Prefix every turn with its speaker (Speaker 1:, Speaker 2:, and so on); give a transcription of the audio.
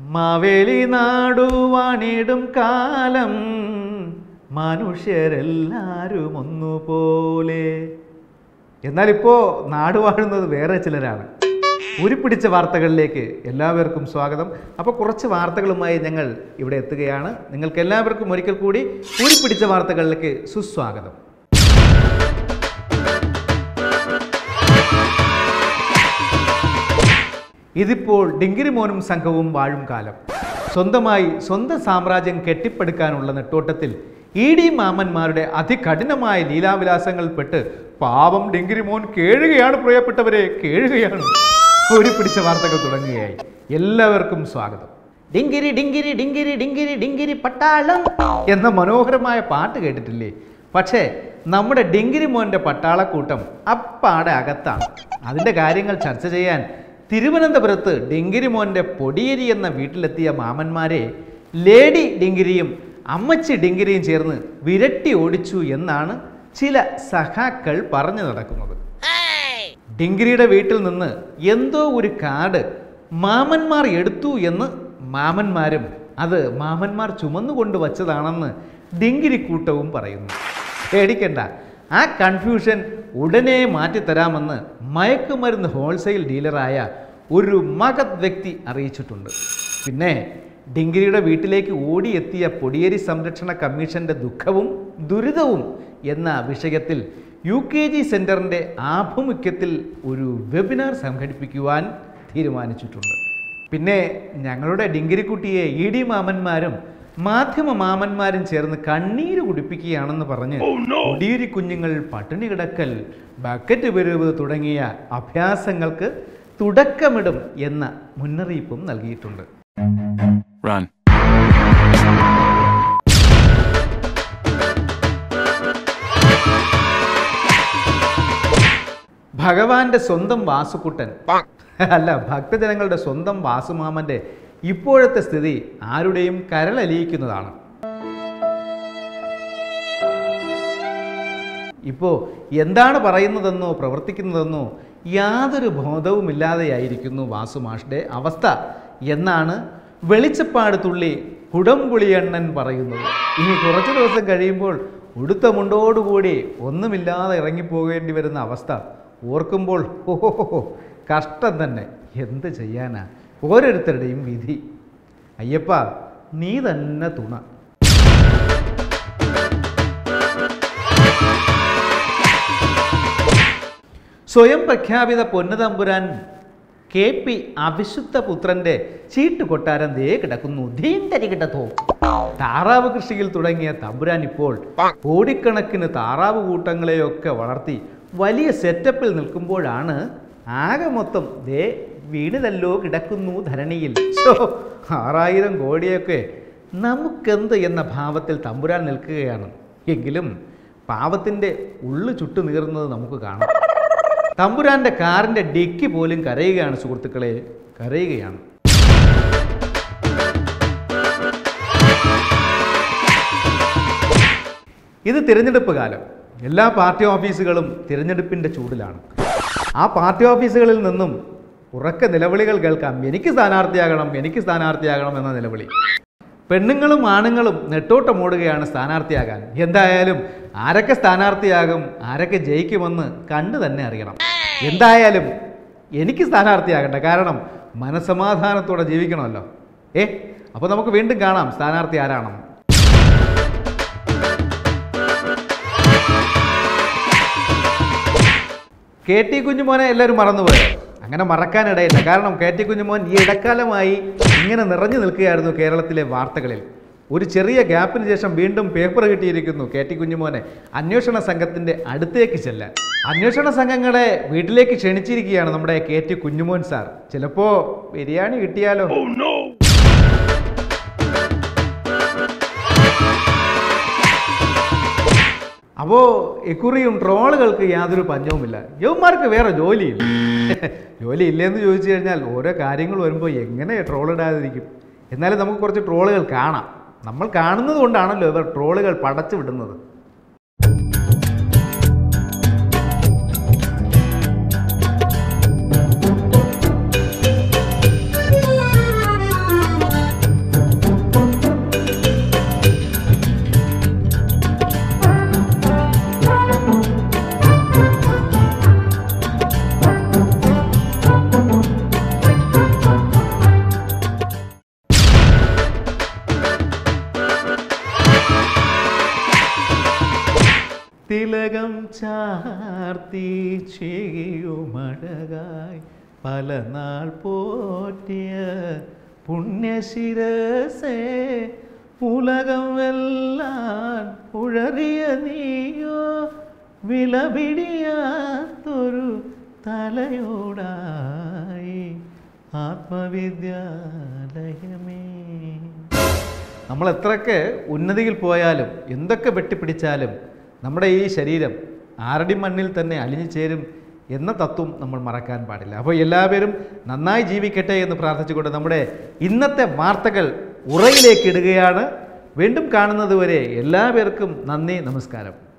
Speaker 1: മാവേലി നാടുവാണിടും കാലം മനുഷ്യരെല്ലാരും ഒന്നുപോലെ എന്നാൽ ഇപ്പോൾ നാട് വാഴുന്നത് വേറെ ചിലരാണ് ഉരുപ്പിടിച്ച വാർത്തകളിലേക്ക് എല്ലാവർക്കും സ്വാഗതം അപ്പോൾ കുറച്ച് വാർത്തകളുമായി ഞങ്ങൾ ഇവിടെ എത്തുകയാണ് നിങ്ങൾക്ക് എല്ലാവർക്കും ഒരിക്കൽ കൂടി ഉരുപ്പിടിച്ച വാർത്തകളിലേക്ക് സുസ്വാഗതം ഇതിപ്പോൾ ഡിങ്കിരി മോനും സംഘവും വാഴും കാലം സ്വന്തമായി സ്വന്തം സാമ്രാജ്യം കെട്ടിപ്പടുക്കാനുള്ള നെട്ടോട്ടത്തിൽ ഇ ഡി മാമന്മാരുടെ അതികഠിനമായ ലീലാവിലാസങ്ങളിൽപ്പെട്ട് പാവം ഡിങ്കിരി മോൻ കേഴുകയാണ് പ്രിയപ്പെട്ടവരെ കേഴുകയാണ് ഒരു പിടിച്ച വാർത്തകൾ തുടങ്ങുകയായി എല്ലാവർക്കും സ്വാഗതം ഡിങ്കിരി ഡിങ്കിരി ഡിങ്കിരി ഡിങ്കിരി ഡിങ്കിരി പട്ടാളം എന്ന മനോഹരമായ പാട്ട് കേട്ടിട്ടില്ലേ പക്ഷേ നമ്മുടെ ഡിങ്കിരി മോൻ്റെ പട്ടാളക്കൂട്ടം അപ്പാടെ അകത്താണ് അതിൻ്റെ കാര്യങ്ങൾ ചർച്ച ചെയ്യാൻ തിരുവനന്തപുരത്ത് ഡിങ്കിരി മോൻ്റെ പൊടിയേരി എന്ന വീട്ടിലെത്തിയ മാമന്മാരെ ലേഡി ഡിങ്കിരിയും അമ്മച്ചി ഡിങ്കിരിയും ചേർന്ന് വിരട്ടി ഓടിച്ചു എന്നാണ് ചില സഖാക്കൾ പറഞ്ഞു നടക്കുന്നത് ഡിങ്കിരിയുടെ വീട്ടിൽ നിന്ന് എന്തോ ഒരു കാർഡ് മാമന്മാർ എടുത്തു എന്ന് മാമന്മാരും അത് മാമന്മാർ ചുമന്നുകൊണ്ട് വച്ചതാണെന്ന് ഡിങ്കിരിക്കൂട്ടവും പറയുന്നു പേടിക്കണ്ട ആ കൺഫ്യൂഷൻ ഉടനെ മാറ്റിത്തരാമെന്ന് മയക്കുമരുന്ന് ഹോൾസെയിൽ ഡീലറായ ഒരു മഹത് വ്യക്തി അറിയിച്ചിട്ടുണ്ട് പിന്നെ ഡിങ്കിരിയുടെ വീട്ടിലേക്ക് ഓടിയെത്തിയ പൊടിയേരി സംരക്ഷണ കമ്മീഷന്റെ ദുഃഖവും ദുരിതവും എന്ന വിഷയത്തിൽ യു കെ ജി സെൻറ്ററിൻ്റെ ആഭിമുഖ്യത്തിൽ ഒരു വെബിനാർ സംഘടിപ്പിക്കുവാൻ തീരുമാനിച്ചിട്ടുണ്ട് പിന്നെ ഞങ്ങളുടെ ഡിങ്കിരിക്കുട്ടിയെ ഇ ഡി മാമന്മാരും മാധ്യമ മാമന്മാരും ചേർന്ന് കണ്ണീര് കുടിപ്പിക്കുകയാണെന്ന് പറഞ്ഞ് ഒടിയൂരി കുഞ്ഞുങ്ങൾ പട്ടിണി കിടക്കൽ ബക്കറ്റ് പെരുവ് തുടങ്ങിയ അഭ്യാസങ്ങൾക്ക് തുടക്കമിടും എന്ന മുന്നറിയിപ്പും നൽകിയിട്ടുണ്ട്
Speaker 2: Run.
Speaker 1: ഭഗവാന്റെ സ്വന്തം വാസുക്കുട്ടൻ അല്ല ഭക്തജനങ്ങളുടെ സ്വന്തം വാസുമാമന്റെ ഇപ്പോഴത്തെ സ്ഥിതി ആരുടെയും കരളലിയിക്കുന്നതാണ് ഇപ്പോൾ എന്താണ് പറയുന്നതെന്നോ പ്രവർത്തിക്കുന്നതെന്നോ യാതൊരു ബോധവുമില്ലാതെയായിരിക്കുന്നു വാസുമാഷിന്റെ അവസ്ഥ എന്നാണ് വെളിച്ചപ്പാട് തുള്ളി കുടംപുളിയണ്ണൻ പറയുന്നത് ഇനി കുറച്ച് ദിവസം കഴിയുമ്പോൾ ഉടുത്ത മുണ്ടോടുകൂടി ഒന്നുമില്ലാതെ ഇറങ്ങിപ്പോകേണ്ടി വരുന്ന അവസ്ഥ ഓർക്കുമ്പോൾ ഓഹോ കഷ്ടം തന്നെ എന്ത് ചെയ്യാനാ ഓരോരുത്തരുടെയും വിധി അയ്യപ്പ നീ തന്നെ തുണ സ്വയം പ്രഖ്യാപിത പൊന്നുതമ്പുരാൻ കെ പി അവിശുദ്ധ പുത്രന്റെ ചീട്ട് കൊട്ടാരം ദേ കിടക്കുന്നു ധീന്തരി കിടത്തോ താറാവ് കൃഷിയിൽ തുടങ്ങിയ തമ്പുരാൻ ഇപ്പോൾ കോടിക്കണക്കിന് താറാവ് കൂട്ടങ്ങളെയൊക്കെ വളർത്തി വലിയ സെറ്റപ്പിൽ നിൽക്കുമ്പോഴാണ് ആകെ മൊത്തം ദേ വീണിതല്ലോ കിടക്കുന്നു ധരണിയിൽ ശോ, ആറായിരം കോടിയൊക്കെ നമുക്കെന്ത് എന്ന ഭാവത്തിൽ തമ്പുരാൻ നിൽക്കുകയാണ് എങ്കിലും പാവത്തിൻ്റെ ഉള്ളു ചുട്ടു നീറുന്നത് നമുക്ക് കാണാം തമ്പുരാന്റെ കാറിന്റെ ഡിക്കി പോലും കരയുകയാണ് സുഹൃത്തുക്കളെ കരയുകയാണ് ഇത് തിരഞ്ഞെടുപ്പ് കാലം എല്ലാ പാർട്ടി ഓഫീസുകളും തിരഞ്ഞെടുപ്പിന്റെ ചൂടിലാണ് ആ പാർട്ടി ഓഫീസുകളിൽ നിന്നും ഉറക്ക നിലവിളികൾ കേൾക്കാം എനിക്ക് സ്ഥാനാർത്ഥിയാകണം എനിക്ക് സ്ഥാനാർത്ഥിയാകണം എന്ന നിലവിളി പെണ്ണുങ്ങളും ആണുങ്ങളും നെട്ടോട്ടമോടുകയാണ് സ്ഥാനാർത്ഥിയാകാൻ എന്തായാലും ആരൊക്കെ സ്ഥാനാർത്ഥിയാകും ആരൊക്കെ ജയിക്കുമെന്ന് കണ്ടു തന്നെ അറിയണം എന്തായാലും എനിക്ക് സ്ഥാനാർത്ഥിയാകണ്ട കാരണം മനസമാധാനത്തോടെ ജീവിക്കണമല്ലോ ഏ അപ്പോൾ നമുക്ക് വീണ്ടും കാണാം സ്ഥാനാർത്ഥി ആരാണെന്ന് കെ ടി കുഞ്ഞുമോനെ എല്ലാവരും മറന്നുപോയോ അങ്ങനെ മറക്കാനിടയില്ല കാരണം കെ ടി കുഞ്ഞുമോൻ ഈ ഇടക്കാലമായി ഇങ്ങനെ നിറഞ്ഞു നിൽക്കുകയായിരുന്നു കേരളത്തിലെ വാർത്തകളിൽ ഒരു ചെറിയ ഗ്യാപ്പിന് ശേഷം വീണ്ടും പേപ്പർ കിട്ടിയിരിക്കുന്നു കെ ടി കുഞ്ഞുമോനെ അന്വേഷണ സംഘത്തിന്റെ അടുത്തേക്ക് ചെല്ലാൻ അന്വേഷണ സംഘങ്ങളെ വീട്ടിലേക്ക് ക്ഷണിച്ചിരിക്കുകയാണ് നമ്മുടെ കെ ടി കുഞ്ഞുമോൻ സാർ ചിലപ്പോ ബിരിയാണി കിട്ടിയാലോ അപ്പോൾ ഇക്കുറിയും ട്രോളുകൾക്ക് യാതൊരു പഞ്ഞവുമില്ല യവന്മാർക്ക് വേറെ ജോലിയില്ല ജോലി ഇല്ലെന്ന് ചോദിച്ചു കഴിഞ്ഞാൽ ഓരോ കാര്യങ്ങൾ വരുമ്പോൾ എങ്ങനെ ട്രോളിടാതിരിക്കും എന്നാലും നമുക്ക് കുറച്ച് ട്രോളുകൾ കാണാം നമ്മൾ കാണുന്നത് കൊണ്ടാണല്ലോ ഇവർ ട്രോളുകൾ പടച്ചു വിടുന്നത് തിലകം ചാർത്തി ചെയ്യുമഴകായി പല നാൾ പോറ്റിയ പുണ്യശിരസേ ഉലകം വെല്ലാൻ ഉഴറിയ നീയോ വിലപിടിയാത്തൊരു തലയോടായി ആത്മവിദ്യാലയമേ നമ്മൾ എത്രയൊക്കെ ഉന്നതിയിൽ പോയാലും എന്തൊക്കെ വെട്ടിപ്പിടിച്ചാലും നമ്മുടെ ഈ ശരീരം ആരടി മണ്ണിൽ തന്നെ അലിഞ്ഞു ചേരും എന്ന തത്വം നമ്മൾ മറക്കാൻ പാടില്ല അപ്പോൾ എല്ലാവരും നന്നായി ജീവിക്കട്ടെ എന്ന് പ്രാർത്ഥിച്ചുകൊണ്ട് നമ്മുടെ ഇന്നത്തെ വാർത്തകൾ ഉറയിലേക്ക് ഇടുകയാണ് വീണ്ടും കാണുന്നതുവരെ എല്ലാവർക്കും നന്ദി നമസ്കാരം